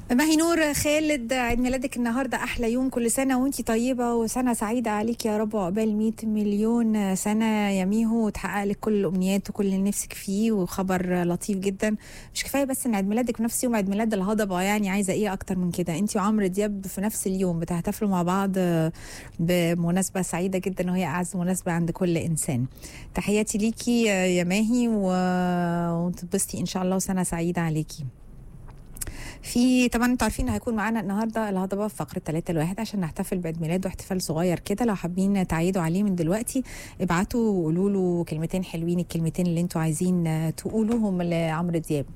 ماهي نور خالد عيد ميلادك النهارده احلى يوم كل سنه وانتي طيبه وسنه سعيده عليك يا رب عقبال 100 مليون سنه يا ميهو وتحقق لك كل الامنيات وكل اللي نفسك فيه وخبر لطيف جدا مش كفايه بس ان عيد ميلادك في نفس يوم عيد ميلاد الهضبه يعني عايزه ايه اكتر من كده انتي وعمرو دياب في نفس اليوم بتحتفلوا مع بعض بمناسبه سعيده جدا وهي اعز مناسبه عند كل انسان تحياتي ليكي يا ماهي وتبسطي ان شاء الله وسنه سعيده عليكي في طبعا انتوا عارفين هيكون معانا النهارده الهضبه في فقره 3 الواحد عشان نحتفل بعيد ميلاده احتفال صغير كده لو حابين تعيدوا عليه من دلوقتي ابعتوا وقولوا له كلمتين حلوين الكلمتين اللي انتوا عايزين تقولوهم لعمرو دياب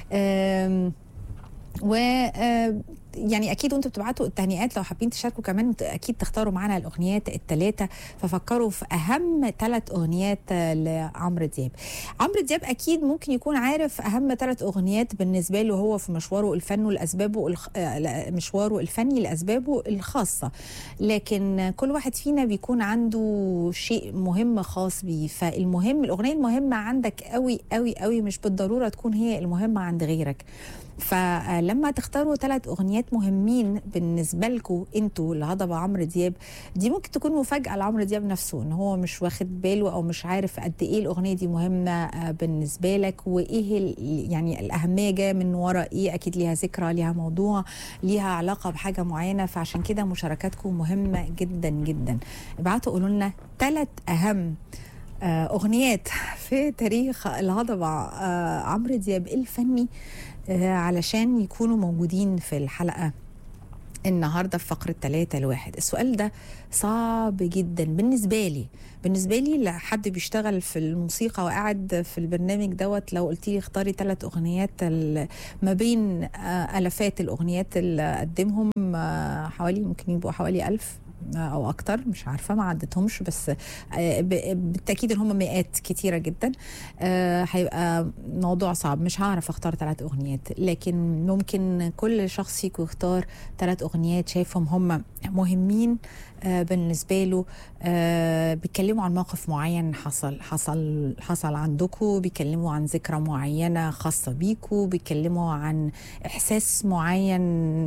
و يعني اكيد وانتوا بتبعتوا التهنئات لو حابين تشاركوا كمان اكيد تختاروا معانا الاغنيات الثلاثه ففكروا في اهم ثلاث اغنيات لعمرو دياب عمرو دياب اكيد ممكن يكون عارف اهم ثلاث اغنيات بالنسبه له هو في مشواره الفني لاسبابه الخ... مشواره الفني لاسبابه الخاصه لكن كل واحد فينا بيكون عنده شيء مهم خاص بيه فالمهم الاغنيه المهمه عندك قوي قوي قوي مش بالضروره تكون هي المهمه عند غيرك فلما تختاروا ثلاث اغنيات مهمين بالنسبه لكم انتوا الهضبه عمرو دياب دي ممكن تكون مفاجاه لعمرو دياب نفسه ان هو مش واخد باله او مش عارف قد ايه الاغنيه دي مهمه بالنسبه لك وايه يعني الاهميه جايه من ورا ايه اكيد ليها ذكرى ليها موضوع ليها علاقه بحاجه معينه فعشان كده مشاركاتكم مهمه جدا جدا ابعتوا قولوا لنا ثلاث اهم اغنيات في تاريخ الهضبه عمرو دياب الفني علشان يكونوا موجودين في الحلقه النهارده في فقره 3 لواحد السؤال ده صعب جدا بالنسبه لي بالنسبه لي لحد بيشتغل في الموسيقى وقاعد في البرنامج دوت لو قلت لي اختاري ثلاث اغنيات ما بين الافات الاغنيات اللي قدمهم حوالي ممكن يبقوا حوالي ألف او اكتر مش عارفه ما عدتهمش بس بالتاكيد ان هم مئات كتيره جدا هيبقى موضوع صعب مش هعرف اختار ثلاث اغنيات لكن ممكن كل شخص فيكم يختار ثلاث اغنيات شايفهم هم مهمين بالنسبه له بيتكلموا عن موقف معين حصل حصل حصل عندكم بيتكلموا عن ذكرى معينه خاصه بيكم بيتكلموا عن احساس معين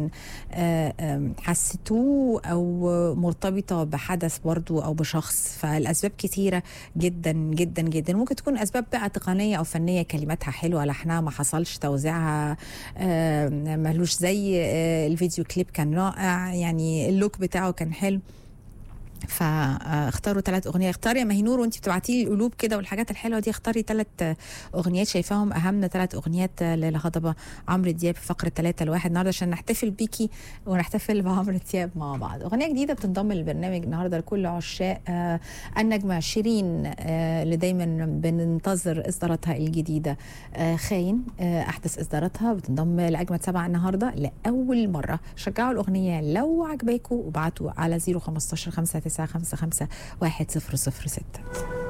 حسيتوه او مرتبطه بحدث برضو او بشخص فالاسباب كتيره جدا جدا جدا ممكن تكون اسباب بقى تقنيه او فنيه كلماتها حلوه لحنها ما حصلش توزيعها ملوش زي الفيديو كليب كان رائع يعني اللوك بتاعه كان حلو فاختاروا ثلاث اغنيات اختاري يا مهنور وانت بتبعتي لي القلوب كده والحاجات الحلوه دي اختاري ثلاث اغنيات شايفاهم اهم ثلاث اغنيات للهضبه عمرو دياب في فقره ثلاثة الواحد النهارده عشان نحتفل بيكي ونحتفل بعمرو دياب مع بعض اغنيه جديده بتنضم للبرنامج النهارده لكل عشاق آه النجمه شيرين آه اللي دايما بننتظر اصداراتها الجديده آه خاين احدث اصداراتها بتنضم لاجمد سبعه النهارده لاول مره شجعوا الاغنيه لو عجباكم وابعتوا على 015 5 9 5 5 1 0 0 6